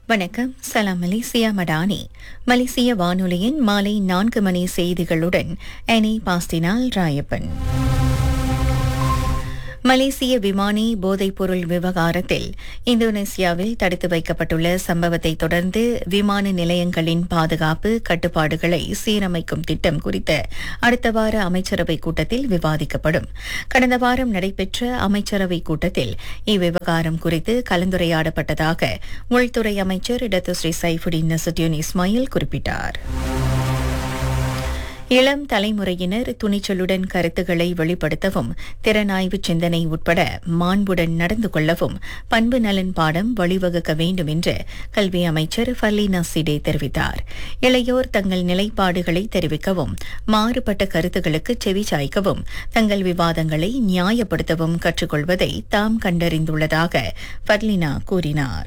வணக்கம் சலாம் மலேசியா மடானி மலேசிய வானொலியின் மாலை நான்கு மணி செய்திகளுடன் எனி பாஸ்டினால் ராயப்பன் மலேசிய விமானி போதைப்பொருள் விவகாரத்தில் இந்தோனேசியாவில் தடுத்து வைக்கப்பட்டுள்ள சம்பவத்தை தொடர்ந்து விமான நிலையங்களின் பாதுகாப்பு கட்டுப்பாடுகளை சீரமைக்கும் திட்டம் குறித்த அடுத்த வார அமைச்சரவை கூட்டத்தில் விவாதிக்கப்படும் கடந்த வாரம் நடைபெற்ற அமைச்சரவை கூட்டத்தில் இவ்விவகாரம் குறித்து கலந்துரையாடப்பட்டதாக உள்துறை அமைச்சர் இடத்து ஸ்ரீ சைஃபுடின் நசுட்யூன் இஸ்மாயில் குறிப்பிட்டார் இளம் தலைமுறையினர் துணிச்சலுடன் கருத்துக்களை வெளிப்படுத்தவும் திறனாய்வு சிந்தனை உட்பட மாண்புடன் நடந்து கொள்ளவும் பண்பு நலன் பாடம் வழிவகுக்க வேண்டும் என்று கல்வி அமைச்சர் ஃபர்லீனா சிடே தெரிவித்தார் இளையோர் தங்கள் நிலைப்பாடுகளை தெரிவிக்கவும் மாறுபட்ட கருத்துக்களுக்கு செவிசாய்க்கவும் தங்கள் விவாதங்களை நியாயப்படுத்தவும் கற்றுக்கொள்வதை தாம் கண்டறிந்துள்ளதாக ஃபர்லினா கூறினார்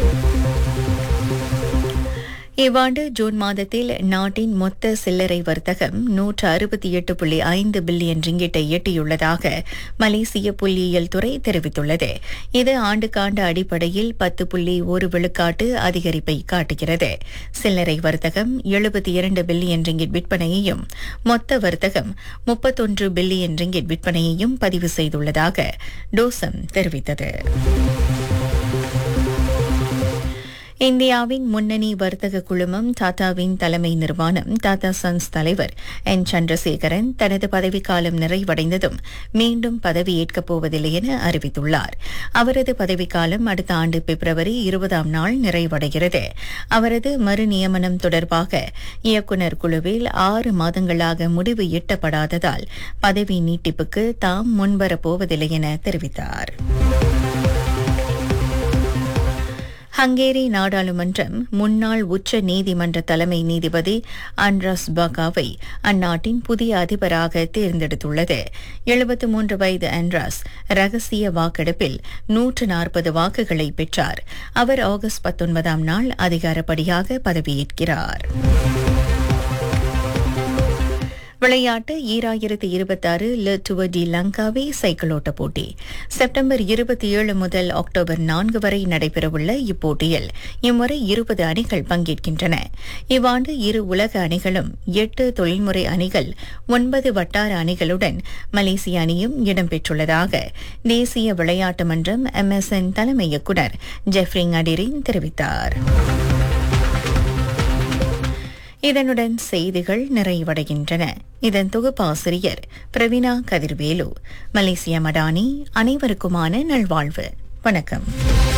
இவ்வாண்டு ஜூன் மாதத்தில் நாட்டின் மொத்த சில்லறை வர்த்தகம் நூற்று அறுபத்தி எட்டு புள்ளி ஐந்து பில்லியன் ரிங்கிட்டை எட்டியுள்ளதாக மலேசிய புள்ளியியல் துறை தெரிவித்துள்ளது இது ஆண்டுக்காண்டு அடிப்படையில் பத்து புள்ளி ஒரு விழுக்காட்டு அதிகரிப்பை காட்டுகிறது சில்லறை வர்த்தகம் எழுபத்தி இரண்டு பில்லியன் ரிங்கிட் விற்பனையையும் மொத்த வர்த்தகம் முப்பத்தொன்று பில்லியன் ரிங்கிட் விற்பனையையும் பதிவு செய்துள்ளதாக டோசம் தெரிவித்தது இந்தியாவின் முன்னணி வர்த்தக குழுமம் டாடாவின் தலைமை நிர்வாணம் டாடா சன்ஸ் தலைவர் என் சந்திரசேகரன் தனது பதவிக்காலம் நிறைவடைந்ததும் மீண்டும் பதவியேற்கப் போவதில்லை என அறிவித்துள்ளார் அவரது பதவிக்காலம் அடுத்த ஆண்டு பிப்ரவரி இருபதாம் நாள் நிறைவடைகிறது அவரது மறுநியமனம் தொடர்பாக இயக்குநர் குழுவில் ஆறு மாதங்களாக முடிவு எட்டப்படாததால் பதவி நீட்டிப்புக்கு தாம் முன்வரப்போவதில்லை என தெரிவித்தார் ஹங்கேரி நாடாளுமன்றம் முன்னாள் உச்ச நீதிமன்ற தலைமை நீதிபதி அண்ட்ராஸ் பகாவை அந்நாட்டின் புதிய அதிபராக தேர்ந்தெடுத்துள்ளது எழுபத்து மூன்று வயது அண்ட்ராஸ் ரகசிய வாக்கெடுப்பில் நூற்று நாற்பது வாக்குகளை பெற்றார் அவர் ஆகஸ்ட் பத்தொன்பதாம் நாள் அதிகாரப்படியாக பதவியேற்கிறார் விளையாட்டு ஈராயிரத்து இருபத்தாறு லெட்டுவ டி லங்காவி சைக்கிளோட்ட போட்டி செப்டம்பர் இருபத்தி ஏழு முதல் அக்டோபர் நான்கு வரை நடைபெறவுள்ள இப்போட்டியில் இம்முறை இருபது அணிகள் பங்கேற்கின்றன இவ்வாண்டு இரு உலக அணிகளும் எட்டு தொழில்முறை அணிகள் ஒன்பது வட்டார அணிகளுடன் மலேசிய அணியும் இடம்பெற்றுள்ளதாக தேசிய விளையாட்டு மன்றம் எம்எஸ்என் தலைமை இயக்குநர் ஜெஃப்ரிங் அடிரின் தெரிவித்தார் இதனுடன் செய்திகள் நிறைவடைகின்றன இதன் தொகுப்பாசிரியர் பிரவீனா கதிர்வேலு மலேசிய மடானி அனைவருக்குமான நல்வாழ்வு வணக்கம்